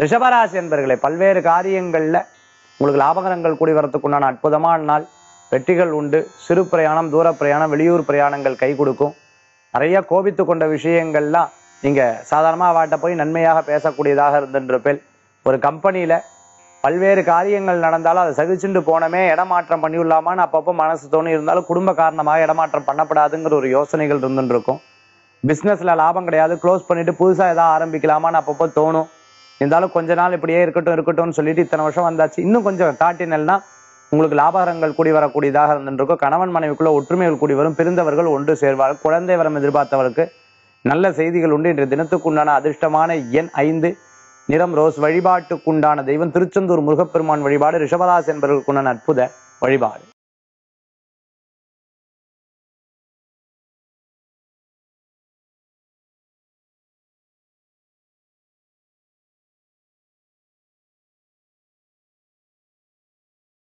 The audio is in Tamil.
ரிஷபராசி என்பர்களே பல்வேறு காரியங்கள்ல உங்களுக்கு லாபகரங்கள் கூடி வரத்துக்கு உண்டான அற்புதமான நாள் வெற்றிகள் உண்டு சிறு பிரயாணம் தூர பிரயாணம் வெளியூர் பிரயாணங்கள் கை கொடுக்கும் நிறைய கோபித்து கொண்ட விஷயங்கள்லாம் நீங்க சாதாரணமா அவாட்ட போய் நன்மையாக பேசக்கூடியதாக இருந்துருப்பேன் ஒரு கம்பெனியில பல்வேறு காரியங்கள் நடந்தாலும் அதை சகிச்சுட்டு போனமே இடமாற்றம் பண்ணிவிடலாமான்னு அப்பப்போ மனசு தோணி இருந்தாலும் குடும்ப காரணமாக இடமாற்றம் பண்ணப்படாதுங்கிற ஒரு யோசனைகள் இருந்துட்டு இருக்கும் பிஸ்னஸ்ல லாபம் கிடையாது க்ளோஸ் பண்ணிட்டு புதுசா ஏதாவது ஆரம்பிக்கலாமான்னு அப்பப்போ தோணும் இருந்தாலும் கொஞ்ச நாள் இப்படியே இருக்கட்டும் இருக்கட்டும்னு சொல்லிட்டு இத்தனை வருஷம் வந்தாச்சு இன்னும் கொஞ்சம் தாட்டினல்னா உங்களுக்கு லாபகரங்கள் கூடி வரக்கூடியதாக இருந்துருக்கும் கணவன் மனைவிக்குள்ள ஒற்றுமைகள் கூடி வரும் பிரிந்தவர்கள் ஒன்று சேர்வார்கள் குழந்தை வரம் எதிர்பார்த்தவருக்கு நல்ல செய்திகள் உண்டு இன்றைய தினத்துக்குண்டான அதிர்ஷ்டமான எண் ஐந்து நிறம் ரோஸ் வழிபாட்டுக்குண்டான தெய்வம் திருச்செந்தூர் முருகப்பெருமான் வழிபாடு ரிஷபதாஸ் என்பவர்களுக்குண்டான அற்புத வழிபாடு